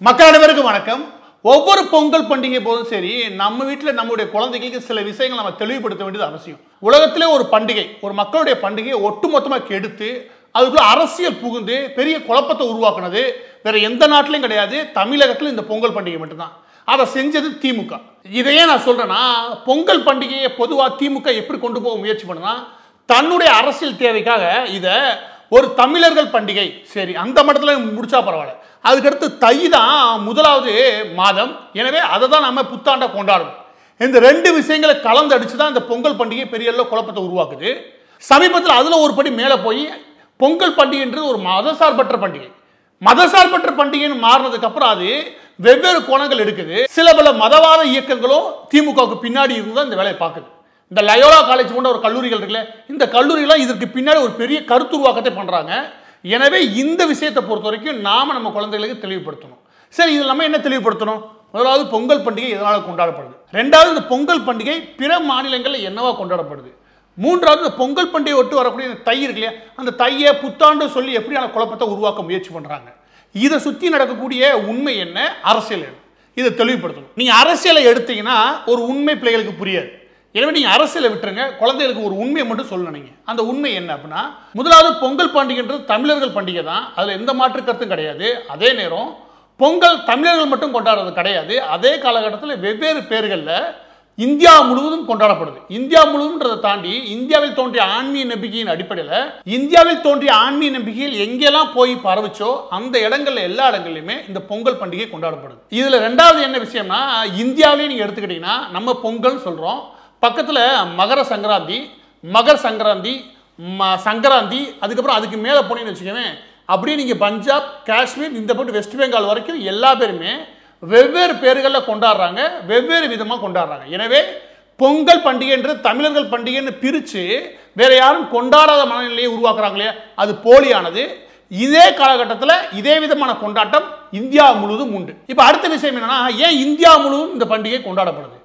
மக்கள் அனைவருக்கும் வணக்கம் ஒவ்வொரு பொங்கல் பண்டிகை போதும் சரி நம்ம வீட்டில் நம்முடைய குழந்தைகளுக்கு சில விஷயங்கள் நம்ம தெளிவுபடுத்த வேண்டியது அவசியம் உலகத்திலே ஒரு பண்டிகை ஒரு மக்களுடைய பண்டிகையை ஒட்டுமொத்தமாக கெடுத்து அதுக்குள்ள அரசியல் புகுந்து பெரிய குழப்பத்தை உருவாக்குனது வேற எந்த நாட்டிலையும் கிடையாது தமிழகத்தில் இந்த பொங்கல் பண்டிகை மட்டும்தான் அதை செஞ்சது திமுக இதையே நான் சொல்றேன்னா பொங்கல் பண்டிகையை பொதுவாக திமுக எப்படி கொண்டு போக முயற்சி பண்ணுனா தன்னுடைய அரசியல் தேவைக்காக இதை ஒரு தமிழர்கள் பண்டிகை சரி அந்த மட்டத்துல முடிச்சா பரவாயில்ல அதுக்கடுத்து தை தான் முதலாவது மாதம் எனவே அதை தான் நம்ம புத்தாண்டை கொண்டாடணும் இந்த ரெண்டு விஷயங்களை கலந்து அடிச்சு தான் இந்த பொங்கல் பண்டிகை பெரிய அளவு குழப்பத்தை உருவாக்குது சமீபத்தில் அதில் ஒரு படி மேலே போய் பொங்கல் பண்டிகைன்றது ஒரு மதசார்பற்ற பண்டிகை மதசார்பற்ற பண்டிகைன்னு மாறினதுக்கு அப்புறம் அது வெவ்வேறு கோணங்கள் எடுக்குது சில பல மதவாத இயக்கங்களும் திமுகவுக்கு பின்னாடி இருந்து தான் இந்த வேலையை பார்க்குது இந்த லயோலா காலேஜ் போன்ற ஒரு கல்லூரிகள் இருக்குல்ல இந்த கல்லூரிகள்லாம் இதற்கு பின்னாடி ஒரு பெரிய கருத்துருவாக்கத்தை பண்ணுறாங்க எனவே இந்த விஷயத்தை பொறுத்த வரைக்கும் நாம நம்ம குழந்தைகளுக்கு தெளிவுபடுத்தணும் சரி இதில் நம்ம என்ன தெளிவுபடுத்தணும் முதலாவது பொங்கல் பண்டிகை எதனால் கொண்டாடப்படுது ரெண்டாவது இந்த பொங்கல் பண்டிகை பிற மாநிலங்களில் என்னவா கொண்டாடப்படுது மூன்றாவது இந்த பொங்கல் பண்டிகை ஒட்டு வரக்கூடிய இந்த தை இருக்கு இல்லையா அந்த தையை புத்தாண்டு சொல்லி எப்படியான குழப்பத்தை உருவாக்க முயற்சி பண்ணுறாங்க இதை சுற்றி நடக்கக்கூடிய உண்மை என்ன அரசியல் என்ன இதை தெளிவுபடுத்தணும் நீங்கள் அரசியலை எடுத்தீங்கன்னா ஒரு உண்மை பிள்ளைகளுக்கு புரியாது எனவே நீங்கள் அரசியலை விட்டுருங்க குழந்தைகளுக்கு ஒரு உண்மையை மட்டும் சொல்லணும் நீங்கள் அந்த உண்மை என்ன அப்படின்னா முதலாவது பொங்கல் பண்டிகைன்றது தமிழர்கள் பண்டிகை தான் அதில் எந்த மாற்று கருத்தும் கிடையாது அதே நேரம் பொங்கல் தமிழர்கள் மட்டும் கொண்டாடுறது கிடையாது அதே காலகட்டத்தில் வெவ்வேறு பேர்களில் இந்தியா முழுவதும் கொண்டாடப்படுது இந்தியா முழுவதுன்றதை தாண்டி இந்தியாவில் தோன்றிய ஆன்மீக நம்பிக்கையின் அடிப்படையில் இந்தியாவில் தோன்றிய ஆன்மீக நம்பிக்கையில் எங்கெல்லாம் போய் பரவுச்சோ அந்த இடங்கள்ல எல்லா இடங்கள்லையுமே இந்த பொங்கல் பண்டிகை கொண்டாடப்படுது இதுல ரெண்டாவது என்ன விஷயம்னா இந்தியாவிலே நீங்க எடுத்துக்கிட்டீங்கன்னா நம்ம பொங்கல் சொல்றோம் பக்கத்துல மகர சங்கராந்தி மகர சங்கராந்தி ம- சங்கராந்தி அதுக்கப்புறம் அதுக்கு மேலே போனீங்கன்னு வச்சுக்கோங்க அப்படியே நீங்கள் பஞ்சாப் காஷ்மீர் இந்த பக்கம் வெஸ்ட் பெங்கால் வரைக்கும் எல்லா பேருமே வெவ்வேறு பேர்களில் கொண்டாடுறாங்க வெவ்வேறு விதமாக கொண்டாடுறாங்க எனவே பொங்கல் பண்டிகைன்றது தமிழர்கள் பண்டிகைன்னு பிரித்து வேற யாரும் கொண்டாடாத மனநிலையை உருவாக்குறாங்க இல்லையா அது போலியானது இதே காலகட்டத்தில் இதே விதமான கொண்டாட்டம் இந்தியா முழுவதும் உண்டு இப்போ அடுத்த விஷயம் என்னன்னா ஏன் இந்தியா முழுவதும் இந்த பண்டிகை கொண்டாடப்படுது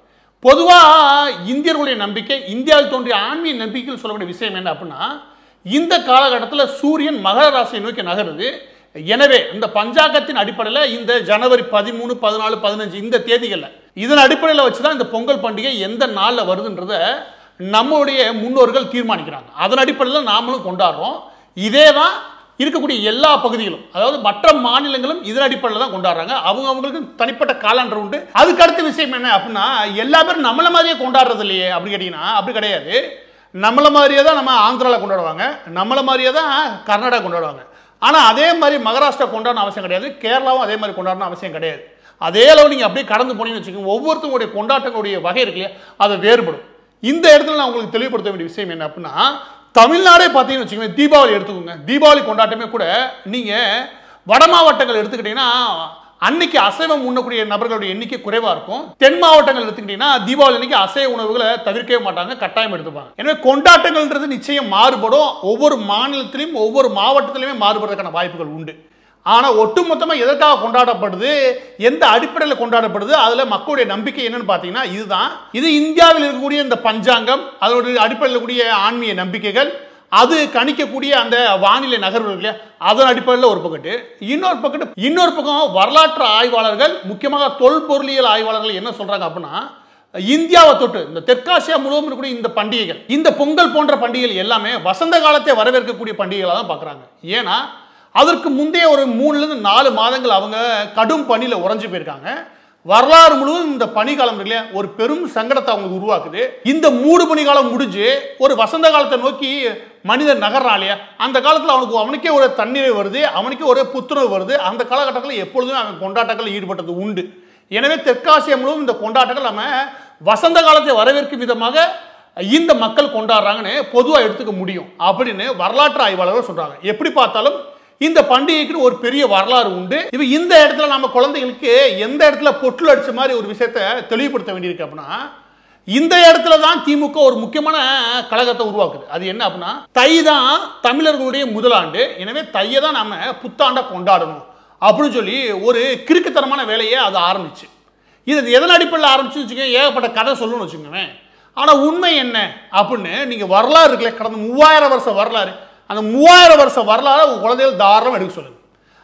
பொதுவாக இந்தியர்களுடைய நம்பிக்கை இந்தியாவில் தோன்றிய ஆன்மீக நம்பிக்கையில் சொல்லக்கூடிய விஷயம் என்ன அப்படின்னா இந்த காலகட்டத்தில் சூரியன் மகர ராசியை நோக்கி நகருது எனவே இந்த பஞ்சாங்கத்தின் அடிப்படையில் இந்த ஜனவரி பதிமூணு பதினாலு பதினஞ்சு இந்த தேதிகளில் இதன் அடிப்படையில் வச்சு தான் இந்த பொங்கல் பண்டிகை எந்த நாளில் வருதுன்றத நம்மளுடைய முன்னோர்கள் தீர்மானிக்கிறாங்க அதன் அடிப்படையில் நாமளும் கொண்டாடுறோம் இதே தான் இருக்கக்கூடிய எல்லா பகுதிகளும் அதாவது மற்ற மாநிலங்களும் இதன் அடிப்படையில் தான் கொண்டாடுறாங்க அவங்க அவங்களுக்கு தனிப்பட்ட காலாண்டர் உண்டு அதுக்கு அடுத்த விஷயம் என்ன அப்படின்னா எல்லா பேரும் நம்மள மாதிரியே கொண்டாடுறது இல்லையே அப்படி கேட்டிங்கன்னா அப்படி கிடையாது நம்மள மாதிரியே தான் நம்ம ஆந்திராவில் கொண்டாடுவாங்க நம்மள மாதிரியே தான் கர்நாடகா கொண்டாடுவாங்க ஆனால் அதே மாதிரி மகாராஷ்டிரா கொண்டாடணும் அவசியம் கிடையாது கேரளாவும் அதே மாதிரி கொண்டாடணும் அவசியம் கிடையாது அதே அளவு நீங்கள் அப்படியே கடந்து போனீங்கன்னு வச்சுக்கோங்க ஒவ்வொருத்தங்களுடைய கொண்டாட்டங்களுடைய வகை இருக்கு இல்லையா அது வேறுபடும் இந்த இடத்துல நான் உங்களுக்கு தெளிவுபடுத்த வேண்டிய விஷயம் என்ன அப்படின்னா தமிழ்நாடே பார்த்தீங்கன்னு வச்சுக்கோங்க தீபாவளி எடுத்துக்கோங்க தீபாவளி கொண்டாட்டமே கூட நீங்கள் வட மாவட்டங்கள் எடுத்துக்கிட்டிங்கன்னா அன்னைக்கு அசைவம் உண்ணக்கூடிய நபர்களுடைய எண்ணிக்கை குறைவாக இருக்கும் தென் மாவட்டங்கள் எடுத்துக்கிட்டிங்கன்னா தீபாவளி அன்னைக்கு அசைவ உணவுகளை தவிர்க்கவே மாட்டாங்க கட்டாயம் எடுத்துப்பாங்க எனவே கொண்டாட்டங்கள்ன்றது நிச்சயம் மாறுபடும் ஒவ்வொரு மாநிலத்திலையும் ஒவ்வொரு மாவட்டத்திலையுமே மாறுபடுறதுக்கான வாய்ப்புகள் உண்டு ஆனால் ஒட்டுமொத்தமாக எதற்காக கொண்டாடப்படுது எந்த அடிப்படையில் கொண்டாடப்படுது அதில் மக்களுடைய நம்பிக்கை என்னன்னு பார்த்தீங்கன்னா இதுதான் இது இந்தியாவில் இருக்கக்கூடிய இந்த பஞ்சாங்கம் அதோட அடிப்படையில் இருக்கக்கூடிய ஆன்மீக நம்பிக்கைகள் அது கணிக்கக்கூடிய அந்த வானிலை நகர்வு இருக்கு இல்லையா அதன் அடிப்படையில் ஒரு பக்கத்து இன்னொரு பக்கத்து இன்னொரு பக்கம் வரலாற்று ஆய்வாளர்கள் முக்கியமாக தொல்பொருளியல் ஆய்வாளர்கள் என்ன சொல்றாங்க அப்படின்னா இந்தியாவை தொட்டு இந்த தெற்காசியா முழுவதும் இருக்கக்கூடிய இந்த பண்டிகைகள் இந்த பொங்கல் போன்ற பண்டிகைகள் எல்லாமே வசந்த காலத்தை வரவேற்கக்கூடிய பண்டிகைகளாக தான் பார்க்குறாங்க ஏன்னா அதற்கு முந்தைய ஒரு மூணுலேருந்து நாலு மாதங்கள் அவங்க கடும் பனியில் உறைஞ்சு போயிருக்காங்க வரலாறு முழுவதும் இந்த பனிக்காலம் இருக்கு இல்லையா ஒரு பெரும் சங்கடத்தை அவங்களுக்கு உருவாக்குது இந்த மூடு பனி காலம் முடிஞ்சு ஒரு வசந்த காலத்தை நோக்கி மனிதன் நகர்றான் இல்லையா அந்த காலத்தில் அவனுக்கு அவனுக்கே ஒரு தண்ணீர் வருது அவனுக்கே ஒரு புத்துணர்வு வருது அந்த காலகட்டத்தில் எப்பொழுதுமே அவன் கொண்டாட்டங்கள் ஈடுபட்டது உண்டு எனவே தெற்காசியா முழுவதும் இந்த கொண்டாட்டங்கள் நம்ம வசந்த காலத்தை வரவேற்கும் விதமாக இந்த மக்கள் கொண்டாடுறாங்கன்னு பொதுவாக எடுத்துக்க முடியும் அப்படின்னு வரலாற்று ஆய்வாளர்கள் சொல்றாங்க எப்படி பார்த்தாலும் இந்த பண்டிகைக்கு ஒரு பெரிய வரலாறு உண்டு இப்போ இந்த இடத்துல நம்ம குழந்தைகளுக்கு எந்த இடத்துல பொட்டில் அடிச்ச மாதிரி ஒரு விஷயத்தை தெளிவுபடுத்த வேண்டியிருக்கு அப்படின்னா இந்த இடத்துல தான் திமுக ஒரு முக்கியமான கழகத்தை உருவாக்குது அது என்ன அப்படின்னா தை தான் தமிழர்களுடைய முதலாண்டு எனவே தையை தான் நாம புத்தாண்டை கொண்டாடணும் அப்படின்னு சொல்லி ஒரு கிறுக்குத்தனமான வேலையை அது ஆரம்பிச்சு இது எதன் அடிப்படையில் ஆரம்பிச்சு வச்சுக்கோங்க ஏகப்பட்ட கதை சொல்லணும்னு வச்சுக்கோங்க ஆனால் உண்மை என்ன அப்படின்னு நீங்கள் வரலாறு இருக்குல்ல கடந்த மூவாயிரம் வருஷம் வரலாறு அந்த மூவாயிரம் வருஷம் வரலாறு உங்கள் குழந்தைகள் தாராளம் எடுக்க சொல்லுங்க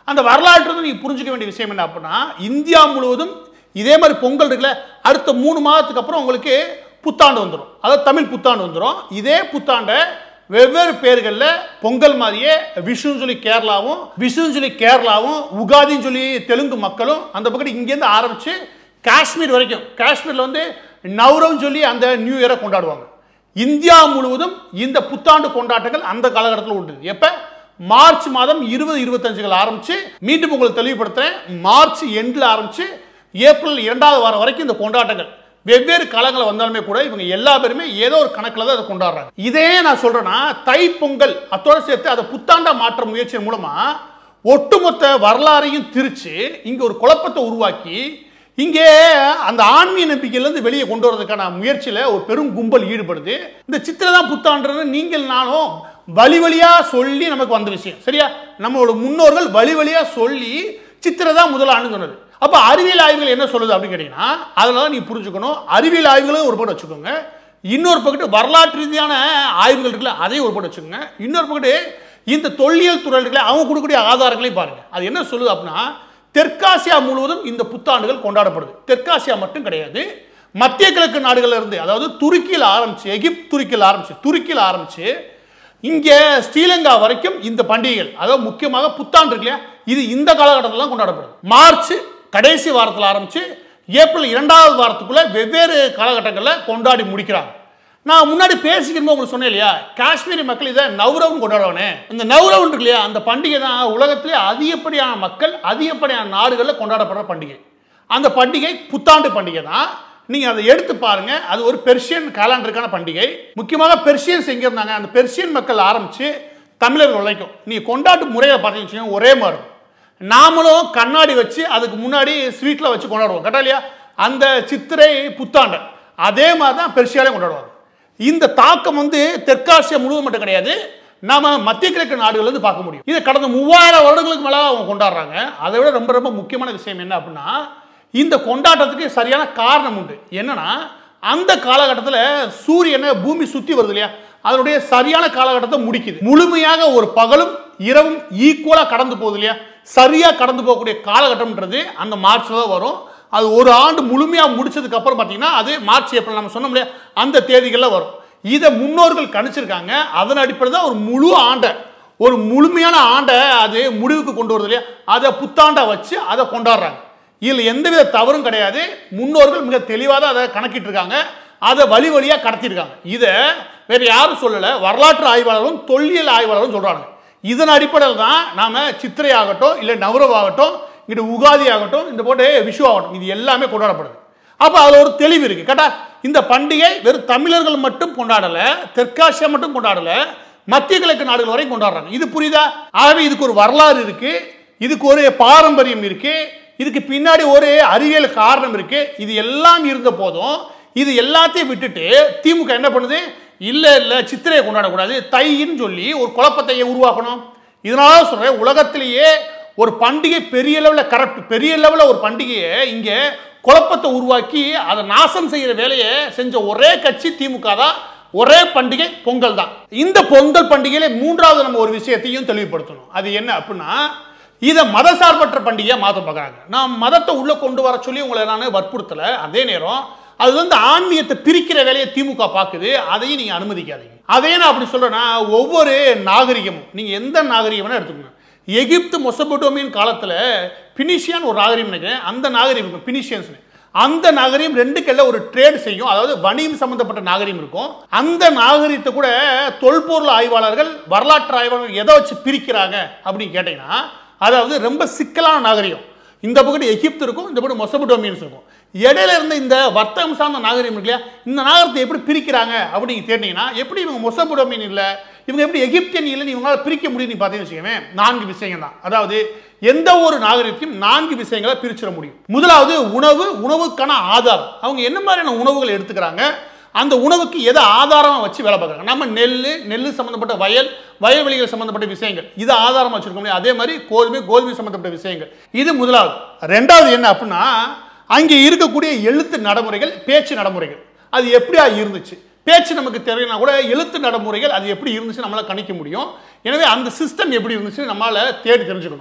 அந்த வரலாற்று வந்து நீங்க புரிஞ்சுக்க வேண்டிய விஷயம் என்ன அப்படின்னா இந்தியா முழுவதும் இதே மாதிரி பொங்கல் இருக்குல்ல அடுத்த மூணு மாதத்துக்கு அப்புறம் உங்களுக்கு புத்தாண்டு வந்துடும் அதாவது தமிழ் புத்தாண்டு வந்துடும் இதே புத்தாண்டை வெவ்வேறு பேர்களில் பொங்கல் மாதிரியே விஷுன்னு சொல்லி கேரளாவும் விஷுன்னு சொல்லி கேரளாவும் உகாதின்னு சொல்லி தெலுங்கு மக்களும் அந்த பக்கம் இங்கேருந்து ஆரம்பித்து காஷ்மீர் வரைக்கும் காஷ்மீரில் வந்து நவ்ரவ்னு சொல்லி அந்த நியூ இயரை கொண்டாடுவாங்க இந்தியா முழுவதும் இந்த புத்தாண்டு கொண்டாட்டங்கள் அந்த காலகட்டத்தில் உண்டு எப்போ மார்ச் மாதம் இருபது இருபத்தஞ்சுகள் ஆரம்பிச்சு மீண்டும் உங்களுக்கு தெளிவுபடுத்துறேன் மார்ச் எண்டில் ஆரம்பிச்சு ஏப்ரல் இரண்டாவது வாரம் வரைக்கும் இந்த கொண்டாட்டங்கள் வெவ்வேறு காலங்களில் வந்தாலுமே கூட இவங்க எல்லா பேருமே ஏதோ ஒரு கணக்கில் தான் அதை கொண்டாடுறாங்க இதே நான் சொல்றேன்னா தை பொங்கல் அத்தோட சேர்த்து அதை புத்தாண்டா மாற்ற முயற்சி மூலமா ஒட்டுமொத்த வரலாறையும் திரிச்சு இங்க ஒரு குழப்பத்தை உருவாக்கி இங்கே அந்த ஆன்மீக நம்பிக்கையிலேருந்து வெளியே கொண்டு வரதுக்கான முயற்சியில் ஒரு பெரும் கும்பல் ஈடுபடுது இந்த சித்திரை தான் புத்தாண்டுன்னு நீங்கள் நானும் வழி வழியா சொல்லி நமக்கு வந்த விஷயம் சரியா நம்மளோட முன்னோர்கள் வழி வழியா சொல்லி சித்திரை தான் முதல் ஆண்டு சொன்னது அப்போ அறிவியல் ஆய்வுகள் என்ன சொல்லுது அப்படின்னு கேட்டிங்கன்னா அதில் தான் நீ புரிஞ்சுக்கணும் அறிவியல் ஆய்வுகளும் ஒரு பக்கம் வச்சுக்கோங்க இன்னொரு பக்கத்து வரலாற்று ரீதியான ஆய்வுகள் இருக்குல்ல அதையும் ஒரு பக்கம் வச்சுக்கோங்க இன்னொரு பக்கத்து இந்த தொல்லியல் துறை இருக்குல்ல அவங்க கொடுக்கக்கூடிய ஆதாரங்களையும் பாருங்க அது என்ன சொல்லுது அப்படின்னா தெற்காசியா முழுவதும் இந்த புத்தாண்டுகள் கொண்டாடப்படுது தெற்காசியா மட்டும் கிடையாது மத்திய கிழக்கு நாடுகள்ல இருந்து அதாவது துருக்கியில் ஆரம்பிச்சு எகிப்து துருக்கியில் ஆரம்பிச்சு துருக்கியில் ஆரம்பிச்சு இங்கே ஸ்ரீலங்கா வரைக்கும் இந்த பண்டிகைகள் அதாவது முக்கியமாக புத்தாண்டு இருக்கு இல்லையா இது இந்த காலகட்டத்தில் கொண்டாடப்படுது மார்ச் கடைசி வாரத்தில் ஆரம்பிச்சு ஏப்ரல் இரண்டாவது வாரத்துக்குள்ள வெவ்வேறு காலகட்டங்களில் கொண்டாடி முடிக்கிறாங்க நான் முன்னாடி பேசிக்கிறோம் உங்களுக்கு சொன்னேன் இல்லையா காஷ்மீரி மக்கள் இதை நவ்ரவன் கொண்டாடுவானே இந்த நவ்ரவன் இருக்கு இல்லையா அந்த பண்டிகை தான் உலகத்திலே அதிகப்படியான மக்கள் அதிகப்படியான நாடுகளில் கொண்டாடப்படுற பண்டிகை அந்த பண்டிகை புத்தாண்டு பண்டிகை தான் நீங்கள் அதை எடுத்து பாருங்க அது ஒரு பெர்ஷியன் காலண்டருக்கான பண்டிகை முக்கியமாக பெர்ஷியன்ஸ் எங்கே இருந்தாங்க அந்த பெர்ஷியன் மக்கள் ஆரம்பித்து தமிழர்கள் வரைக்கும் நீங்கள் கொண்டாட்டு முறையை பார்த்தீங்கன்னு வச்சுக்கோங்க, ஒரே மாதிரி இருக்கும். நாமளும் கண்ணாடி வச்சு அதுக்கு முன்னாடி ஸ்வீட்டில் வச்சு கொண்டாடுவோம் கரெக்டா இல்லையா அந்த சித்திரை புத்தாண்டை அதே மாதிரி தான் பெர்ஷியாலையும் கொண்டாடுவாங்க இந்த தாக்கம் வந்து தெற்காசியா முழுவதும் மட்டும் கிடையாது நாம மத்திய கிழக்கு நாடுகள்ல இருந்து பார்க்க முடியும் இதை கடந்த மூவாயிரம் வருடங்களுக்கு மேலே அவங்க கொண்டாடுறாங்க அதை விட ரொம்ப ரொம்ப முக்கியமான விஷயம் என்ன அப்படின்னா இந்த கொண்டாட்டத்துக்கு சரியான காரணம் உண்டு என்னன்னா அந்த காலகட்டத்தில் சூரியனை பூமி சுற்றி வருது இல்லையா அதனுடைய சரியான காலகட்டத்தை முடிக்குது முழுமையாக ஒரு பகலும் இரவும் ஈக்குவலாக கடந்து போகுது இல்லையா சரியாக கடந்து போகக்கூடிய காலகட்டம்ன்றது அந்த மார்ச்ல தான் வரும் அது ஒரு ஆண்டு முழுமையாக முடிச்சதுக்கு அப்புறம் பார்த்தீங்கன்னா அது மார்ச் ஏப்ரல் நம்ம சொன்னோம் இல்லையா அந்த தேதிகளில் வரும் இதை முன்னோர்கள் கணிச்சிருக்காங்க அதன் அடிப்படையில் தான் ஒரு முழு ஆண்டை ஒரு முழுமையான ஆண்டை அது முடிவுக்கு கொண்டு வருது இல்லையா அதை புத்தாண்டை வச்சு அதை கொண்டாடுறாங்க இதில் எந்தவித தவறும் கிடையாது முன்னோர்கள் மிக தெளிவாக தான் அதை கணக்கிட்டு இருக்காங்க அதை வழி வழியாக கடத்திருக்காங்க இதை வேற யாரும் சொல்லலை வரலாற்று ஆய்வாளரும் தொல்லியல் ஆய்வாளரும் சொல்றாங்க இதன் அடிப்படையில் தான் நாம சித்திரை ஆகட்டும் இல்லை நவரவ் ஆகட்டும் இங்கிட்ட உகாதி ஆகட்டும் இந்த போட்டு விஷு ஆகட்டும் இது எல்லாமே கொண்டாடப்படுது அப்போ அதில் ஒரு தெளிவு இருக்கு கேட்டா இந்த பண்டிகை வெறும் தமிழர்கள் மட்டும் கொண்டாடல தெற்காசியா மட்டும் கொண்டாடல மத்திய கிழக்கு நாடுகள் வரை கொண்டாடுறாங்க இது புரியுதா ஆகவே இதுக்கு ஒரு வரலாறு இருக்கு இதுக்கு ஒரு பாரம்பரியம் இருக்கு இதுக்கு பின்னாடி ஒரு அறிவியல் காரணம் இருக்கு இது எல்லாம் இருந்த போதும் இது எல்லாத்தையும் விட்டுட்டு திமுக என்ன பண்ணுது இல்ல இல்ல சித்திரையை கொண்டாடக்கூடாது தைன்னு சொல்லி ஒரு குழப்பத்தை ஏன் உருவாக்கணும் இதனால சொல்றேன் உலகத்திலேயே ஒரு பண்டிகை பெரிய லெவலில் கரெக்ட் பெரிய லெவலில் ஒரு பண்டிகையை இங்கே குழப்பத்தை உருவாக்கி அதை நாசம் செய்கிற வேலையை செஞ்ச ஒரே கட்சி திமுக தான் ஒரே பண்டிகை பொங்கல் தான் இந்த பொங்கல் பண்டிகையில மூன்றாவது நம்ம ஒரு விஷயத்தையும் தெளிவுபடுத்தணும் அது என்ன அப்படின்னா இதை மதசார்பற்ற பண்டிகையாக மாற்ற பார்க்குறாங்க நான் மதத்தை உள்ளே கொண்டு வர சொல்லி உங்களை நான் வற்புறுத்தலை அதே நேரம் அது வந்து ஆன்மீகத்தை பிரிக்கிற வேலையை திமுக பார்க்குது அதையும் நீங்கள் அனுமதிக்காதீங்க அதே நான் அப்படி சொல்கிறேன்னா ஒவ்வொரு நாகரிகமும் நீங்கள் எந்த நாகரிகம் வேணால் எடுத்துக்கோங்க எகிப்து மொசபோட்டோமியன் காலத்தில் பினிஷியான் ஒரு நாகரிகம் நினைக்கிறேன் அந்த நாகரிகம் இருக்கும் பினிஷியன்ஸ்னு அந்த நாகரிகம் ரெண்டு கல்ல ஒரு ட்ரேட் செய்யும் அதாவது வணிகம் சம்பந்தப்பட்ட நாகரிகம் இருக்கும் அந்த நாகரிகத்தை கூட தொல்பொருள் ஆய்வாளர்கள் வரலாற்று ஆய்வாளர்கள் எதை வச்சு பிரிக்கிறாங்க அப்படின்னு கேட்டீங்கன்னா அதாவது ரொம்ப சிக்கலான நாகரிகம் இந்த பக்கம் எகிப்து இருக்கும் இந்த பக்கம் மொசபடோமியன்ஸ் இருக்கும் இடையில இருந்த இந்த வர்த்தகம் சார்ந்த நாகரிகம் இருக்கு இல்லையா இந்த நாகரத்தை எப்படி பிரிக்கிறாங்க அப்படின்னு கேட்டீங்கன்னா எப்படி இவங்க மொசபடோமியன் இல்லை இவங்க எப்படி எகிப்தியன் இல்லைன்னு இவங்களால பிரிக்க முடியும் நீ பார்த்தீங்கன்னு வச்சுக்கோங்க நான்கு விஷயங்கள் தான் அதாவது எந்த ஒரு நாகரிகத்தையும் நான்கு விஷயங்களை பிரிச்சிட முடியும் முதலாவது உணவு உணவுக்கான ஆதாரம் அவங்க என்ன மாதிரியான உணவுகள் எடுத்துக்கிறாங்க அந்த உணவுக்கு எதை ஆதாரமாக வச்சு வேலை பார்க்குறாங்க நம்ம நெல் நெல் சம்மந்தப்பட்ட வயல் வயல்வெளிகள் சம்மந்தப்பட்ட விஷயங்கள் இதை ஆதாரமாக வச்சிருக்க முடியும் அதே மாதிரி கோதுமை கோதுமை சம்மந்தப்பட்ட விஷயங்கள் இது முதலாவது ரெண்டாவது என்ன அப்படின்னா அங்கே இருக்கக்கூடிய எழுத்து நடைமுறைகள் பேச்சு நடைமுறைகள் அது எப்படியா இருந்துச்சு பேச்சு நமக்கு தெரியலனா கூட எழுத்து நடைமுறைகள் அது எப்படி இருந்துச்சு நம்மளால கணிக்க முடியும் எனவே அந்த சிஸ்டம் எப்படி இருந்துச்சு நம்மளால தேடி தெரிஞ்சுக்கணும்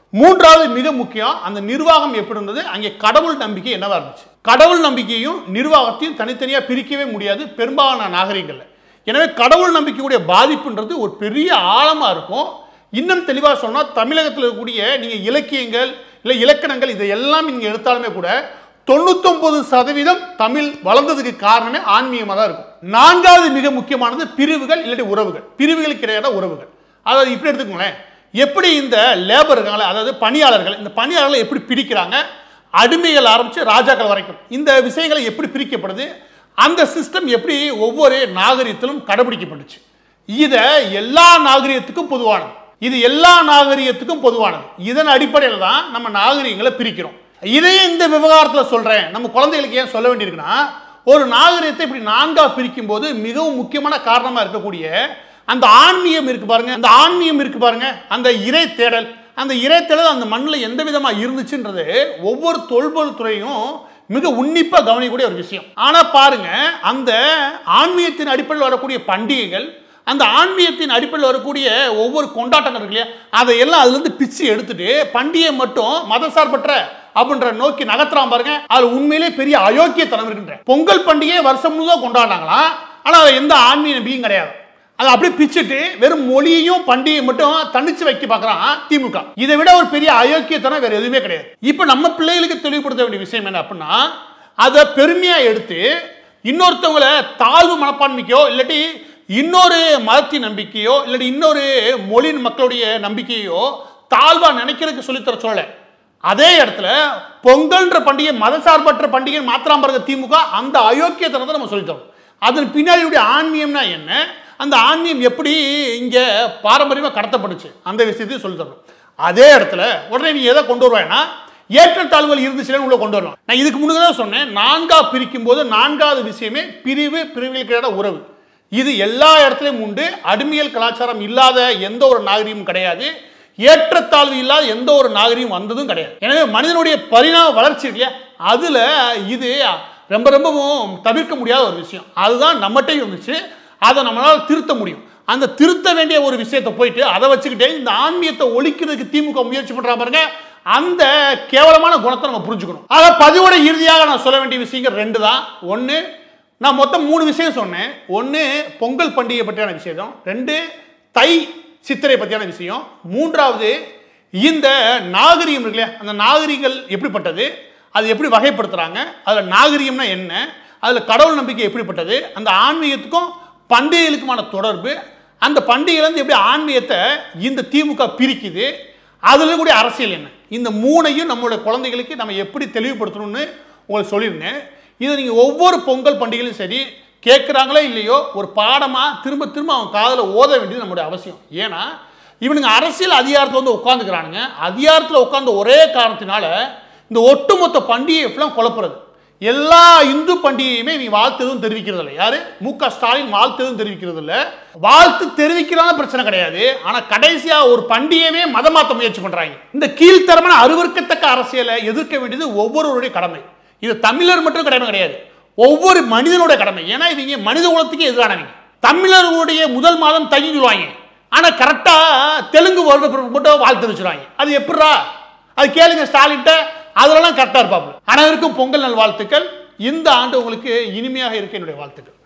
மூன்றாவது மிக முக்கியம் அந்த நிர்வாகம் எப்படி இருந்தது அங்கே கடவுள் நம்பிக்கை என்னவா இருந்துச்சு கடவுள் நம்பிக்கையும் நிர்வாகத்தையும் தனித்தனியாக பிரிக்கவே முடியாது பெரும்பாலான நாகரிகங்கள்ல எனவே கடவுள் நம்பிக்கையுடைய பாதிப்புன்றது ஒரு பெரிய ஆழமாக இருக்கும் இன்னும் தெளிவாக சொன்னால் தமிழகத்தில் இருக்கக்கூடிய நீங்கள் இலக்கியங்கள் இல்லை இலக்கணங்கள் இதையெல்லாம் நீங்கள் எடுத்தாலுமே கூட தொண்ணூத்தொன்பது சதவீதம் தமிழ் வளர்ந்ததுக்கு காரணமே ஆன்மீகமாக தான் இருக்கும் நான்காவது மிக முக்கியமானது பிரிவுகள் இல்லாட்டி உறவுகள் பிரிவுகளுக்கு இடையான உறவுகள் அதாவது இப்படி எடுத்துக்கோங்களேன் எப்படி இந்த லேபர் இருக்காங்களே அதாவது பணியாளர்கள் இந்த பணியாளர்களை எப்படி பிரிக்கிறாங்க அடிமைகள் ஆரம்பித்து ராஜாக்கள் வரைக்கும் இந்த விஷயங்களை எப்படி பிரிக்கப்படுது அந்த சிஸ்டம் எப்படி ஒவ்வொரு நாகரிகத்திலும் கடைபிடிக்கப்பட்டுச்சு இதை எல்லா நாகரிகத்துக்கும் பொதுவானது இது எல்லா நாகரிகத்துக்கும் பொதுவானது இதன் அடிப்படையில் தான் நம்ம நாகரிகங்களை பிரிக்கிறோம் இதையும் இந்த விவகாரத்தில் சொல்கிறேன் நம்ம குழந்தைகளுக்கு ஏன் சொல்ல வேண்டியிருக்குன்னா ஒரு நாகரிகத்தை இப்படி நான்கா பிரிக்கும் போது மிகவும் முக்கியமான காரணமாக இருக்கக்கூடிய அந்த ஆன்மீகம் இருக்கு பாருங்க அந்த ஆன்மீகம் இருக்கு பாருங்க அந்த இறை தேடல் அந்த இறை தேடல் அந்த மண்ணில் எந்த விதமாக இருந்துச்சுன்றது ஒவ்வொரு தொல்பொருள் துறையும் மிக உன்னிப்பாக கவனிக்கக்கூடிய ஒரு விஷயம் ஆனால் பாருங்க அந்த ஆன்மீகத்தின் அடிப்படையில் வரக்கூடிய பண்டிகைகள் அந்த ஆன்மீகத்தின் அடிப்படையில் வரக்கூடிய ஒவ்வொரு கொண்டாட்டங்கள் இருக்கு இல்லையா அதையெல்லாம் அதுலேருந்து பிச்சு எடுத்துட்டு பண்டிகை மட்டும் மதசார்பற்ற அப்படின்ற நோக்கி நகர்த்துறான் பாருங்க அது உண்மையிலே பெரிய அயோக்கியத்தனம் இருக்கின்ற பொங்கல் பண்டிகையை வருஷம் முழுவதும் கொண்டாடினாங்களாம் ஆனால் அது எந்த ஆன்மீக நம்பிக்கையும் கிடையாது அதை அப்படியே பிச்சுட்டு வெறும் மொழியையும் பண்டிகை மட்டும் தனிச்சு வைக்க பார்க்குறான் திமுக இதை விட ஒரு பெரிய அயோக்கியத்தனம் வேற எதுவுமே கிடையாது இப்போ நம்ம பிள்ளைகளுக்கு தெளிவுபடுத்த வேண்டிய விஷயம் என்ன அப்படின்னா அதை பெருமையாக எடுத்து இன்னொருத்தவங்களை தாழ்வு மனப்பான்மைக்கோ இல்லாட்டி இன்னொரு மதத்தின் நம்பிக்கையோ இல்லாட்டி இன்னொரு மொழியின் மக்களுடைய நம்பிக்கையோ தாழ்வா நினைக்கிறதுக்கு சொல்லித்தர சொல்லலை அதே இடத்துல பொங்கல்ன்ற பண்டிகை மதசார்பற்ற பண்டிகை மாத்திரம் பாருங்க திமுக அந்த அயோக்கியத்தனத்தை நம்ம சொல்லித்தரோம் அதன் பின்னாடியுடைய ஆன்மீகம்னா என்ன அந்த ஆன்மீகம் எப்படி இங்கே பாரம்பரியமாக கடத்தப்பட்டுச்சு அந்த விஷயத்தையும் சொல்லி தரணும் அதே இடத்துல உடனே நீ எதை கொண்டு வருவாய்னா ஏற்றத்தாழ்வுகள் இருந்துச்சுன்னு உள்ள கொண்டு வரணும் நான் இதுக்கு முன்னாடி தான் சொன்னேன் நான்கா பிரிக்கும் போது நான்காவது விஷயமே பிரிவு பிரிவுகளுக்கான உறவு இது எல்லா இடத்துலையும் உண்டு அடிமையல் கலாச்சாரம் இல்லாத எந்த ஒரு நாகரிகமும் கிடையாது ஏற்றத்தாழ்வு இல்லாத எந்த ஒரு நாகரிகம் வந்ததும் கிடையாது எனவே மனிதனுடைய பரிணாம வளர்ச்சி இருக்கு இல்லையா அதுல இது ரொம்ப ரொம்பவும் தவிர்க்க முடியாத ஒரு விஷயம் அதுதான் நம்மகிட்டயும் இருந்துச்சு அதை நம்மளால திருத்த முடியும் அந்த திருத்த வேண்டிய ஒரு விஷயத்தை போயிட்டு அதை வச்சுக்கிட்டே இந்த ஆன்மீகத்தை ஒழிக்கிறதுக்கு திமுக முயற்சி பண்றா பாருங்க அந்த கேவலமான குணத்தை நம்ம புரிஞ்சுக்கணும் ஆக பதிவோட இறுதியாக நான் சொல்ல வேண்டிய விஷயங்கள் ரெண்டு தான் ஒன்று நான் மொத்தம் மூணு விஷயம் சொன்னேன் ஒன்று பொங்கல் பண்டிகை பற்றியான விஷயம் ரெண்டு தை சித்திரை பற்றியான விஷயம் மூன்றாவது இந்த நாகரிகம் இருக்கு இல்லையா அந்த நாகரிகங்கள் எப்படிப்பட்டது அது எப்படி வகைப்படுத்துகிறாங்க அதில் நாகரிகம்னா என்ன அதில் கடவுள் நம்பிக்கை எப்படிப்பட்டது அந்த ஆன்மீகத்துக்கும் பண்டிகைகளுக்குமான தொடர்பு அந்த பண்டிகையிலேருந்து எப்படி ஆன்மீகத்தை இந்த திமுக பிரிக்குது அதில் கூடிய அரசியல் என்ன இந்த மூணையும் நம்மளுடைய குழந்தைகளுக்கு நம்ம எப்படி தெளிவுபடுத்தணும்னு உங்களுக்கு சொல்லியிருந்தேன் இதை நீங்கள் ஒவ்வொரு பொங்கல் பண்டிகையிலும் சரி கேட்குறாங்களோ இல்லையோ ஒரு பாடமாக திரும்ப திரும்ப அவன் காதில் ஓத வேண்டியது நம்முடைய அவசியம் ஏன்னா இவனுங்க அரசியல் அதிகாரத்தில் வந்து உட்காந்துக்கிறானுங்க அதிகாரத்தில் உட்கார்ந்த ஒரே காரணத்தினால இந்த ஒட்டுமொத்த பண்டிகையை ஃபுல்லாக குழப்புறது எல்லா இந்து பண்டிகையுமே நீ வாழ்த்து எதுவும் தெரிவிக்கிறது இல்லை யாரு மு க ஸ்டாலின் வாழ்த்து எதுவும் தெரிவிக்கிறது இல்லை வாழ்த்து தெரிவிக்கிறான பிரச்சனை கிடையாது ஆனா கடைசியா ஒரு பண்டிகையவே மதமாத்த முயற்சி பண்றாங்க இந்த கீழ்த்தரமான அருவருக்கத்தக்க அரசியலை எதிர்க்க வேண்டியது ஒவ்வொருவருடைய கடமை இது தமிழர் மட்டும் கடமை கிடையாது ஒவ்வொரு மனிதனுடைய கடமை ஏன்னா இவங்க மனித குலத்துக்கு எதிரானவங்க தமிழர்களுடைய முதல் மாதம் தங்கி சொல்லுவாங்க ஆனா கரெக்டா தெலுங்கு வருட பிறப்பு மட்டும் வாழ்த்து வச்சிருவாங்க அது எப்படிரா அது கேளுங்க ஸ்டாலின்ட்ட அதெல்லாம் கரெக்டாக இருப்பாப்புல அனைவருக்கும் பொங்கல் நல் வாழ்த்துக்கள் இந்த ஆண்டு உங்களுக்கு இனிமையாக இருக்க என்னுடைய வாழ்த்துக்கள்